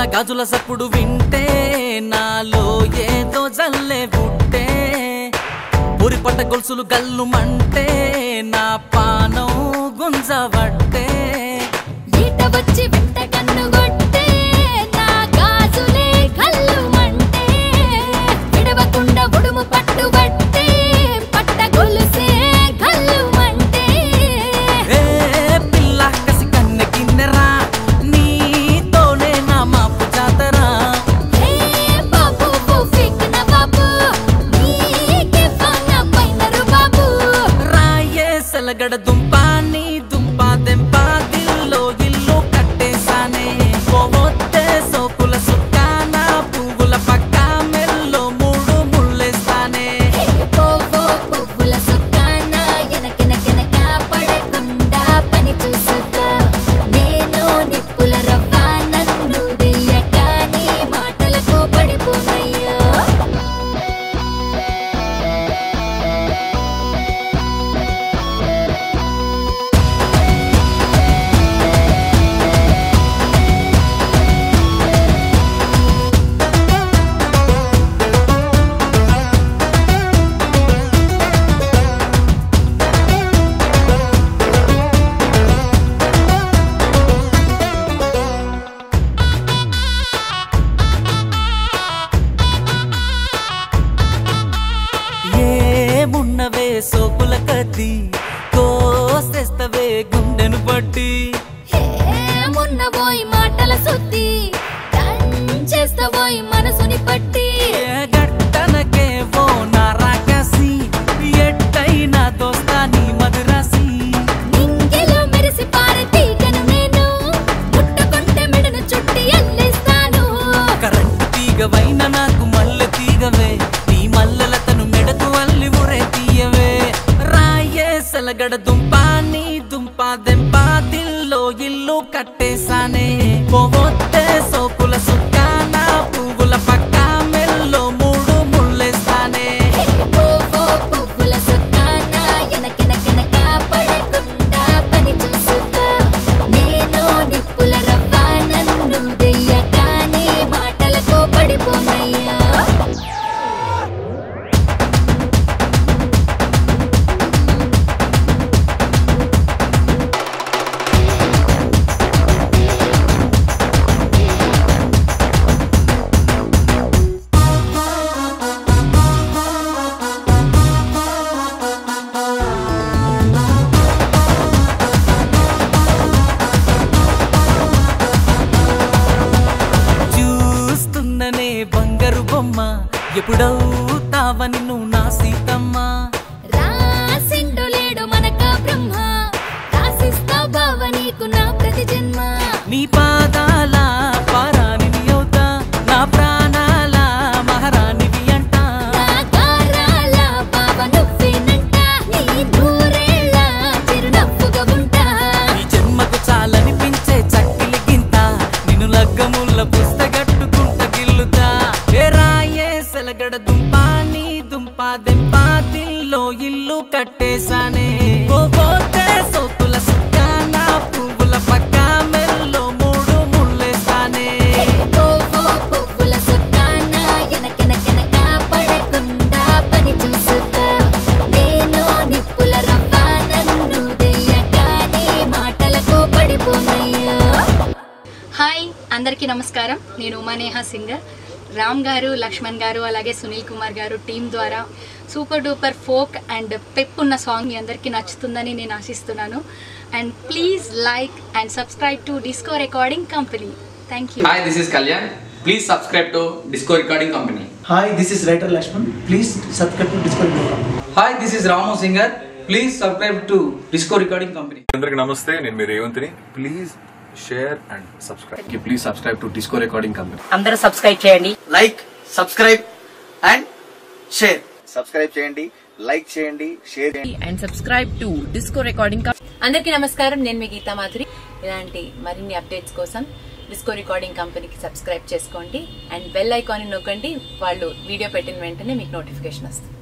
గాజుల సప్పుడు వింటే నాలో ఏదో జల్లే పుట్టే ఊరి పట్ట గొలుసులు గల్లు మంటే నా పానం గుంజవట్టే ఈట వచ్చి వెంట కన్ను కొట్టే నా గాజులే కల్లుమంటే విడవకుండా ఉడుము పట్టుబట్టే పట్ట గొలుసే కల్లుమంటే ఏ పిల్ల కసి కన్నె కిన్నెరా నీతోనే నా మాపు జాతరా ఏ బాబు ఫిక్ నా బాబు నీకే ఫాన పైనరు బాబు రాయే సెలగడ దుంప నీ దుంప దెంప దిల్లో ఇల్లు కట్టేశానే పోవొత్తే సోకుల సుక్కాన పువ్వుల పక్క మెల్లో మూడు ముళ్ళేస్తానే పోవో పువ్వుల సుక్కాన ఎనకెనకెనక పడకుండా పని చూసుకో నేను నిప్పుల రవ్వ నన్ను దెయ్యక నీ మాటలకు పడిపోనయ్యో ఏమున్నవే సోకుల కత్తి కోసేస్తవే గుండెను పట్టి ఏమున్న పోయి మాటల సుత్తి చేస్తావోయ్ మనసుని పట్టి ఏ గట్టనకే ఓ నారాకసి ఎట్టైనా దోస్తా నీ మధురాసి నింగిలో మెరిసి పారే తీగను నేను ముట్టుకుంటే మెడను చుట్టి అల్లేస్తాను కరెంటు తీగవైన నాకు మల్లె తీగవే నీ మల్లెలతను మెడకు అల్లి ఉరే తీయవే రాయే సెలగడ దుంప నీ దుంప దెంప దిల్లో ఇల్లు కట్టేశానే పోవొత్తే సోకుల సుక్కాన పువ్వుల పక్క మెల్లో మూడు ముళ్ళేస్తానే పోవో పువ్వుల సుక్కాన ఎనకెనకెనక పడకుండా పని చూసుకో నేను నిప్పుల రవ్వ నన్ను దెయ్యక నీ మాటలకు పడిపోనయ్యా చూస్తుందనే బంగారు బొమ్మ ఎప్పుడవుతావని నువ్వు నా సీతమ్మ రాసిండు లేడు మనక బ్రహ్మ రాసిస్తా బావ నీకు నా ప్రతి జన్మ నీ పాదాల పారానివి అవుతా నా ప్రాణాల మహారాణివి అంట నా గారాల బావ నువ్వేనంట నీ నూరేళ్ళ చిరునవ్వుగా ఉంటా ఈ జన్మకు చాలనిపించే చక్కిలి గింత నిన్ను లగ్గముల్ల పుస్తగట్టుకుంట గిల్లుతా ఏ రాయే సెలగడ దుంప నీ దుంప దెంప దిల్లో ఇల్లు కట్టేశానే ఓ పోతే సోకుల సుక్కాన పువ్వుల పక్క మెల్లో మూడు ముళ్ళేస్తానే పోవో పువ్వుల సుక్కాన ఎనకెనకెనక పడకుండా పని చూసుకో నేను నిప్పుల రవ్వ నన్ను దెయ్యక నీ మాటలకు పడిపోనయ్యో హాయ్ అందరికీ నమస్కారం నేను ఉమానేహ సింగర్ రామ్ గారు లక్ష్మణ్ గారు అలాగే సునీల్ కుమార్ గారు టీం ద్వారా super duper folk and pep ఉన్న సాంగ్ మీ అందరికీ నచ్చుతుందని నేను ఆశిస్తున్నాను and please like and subscribe to Disco Recording Company thank you Hi, this is Kalyan. Please subscribe to Disco Recording Company. Hi, this is writer Lakshman. Please subscribe to Discord program. Hi, this is Ramu Singer. Please subscribe to Disco Recording Company. అందరికి నమస్తే నేను మీ రేవంత్ని please share and subscribe Please subscribe to Disco Recording Company. అందరూ subscribe చేయండి like subscribe and share subscribe చేయండి like చేయండి share చేయండి and subscribe to Disco Recording అందరికీ నమస్కారం నేను మీ గీతా మాధురి ఇలాంటి మరిన్ని అప్డేట్స్ కోసం డిస్కో రికార్డింగ్ కంపెనీకి సబ్స్క్రైబ్ చేసుకోండి అండ్ బెల్ ఐకాన్ నొక్కండి వాళ్ళు వీడియో పెట్టిన వెంటనే మీకు నోటిఫికేషన్ వస్తుంది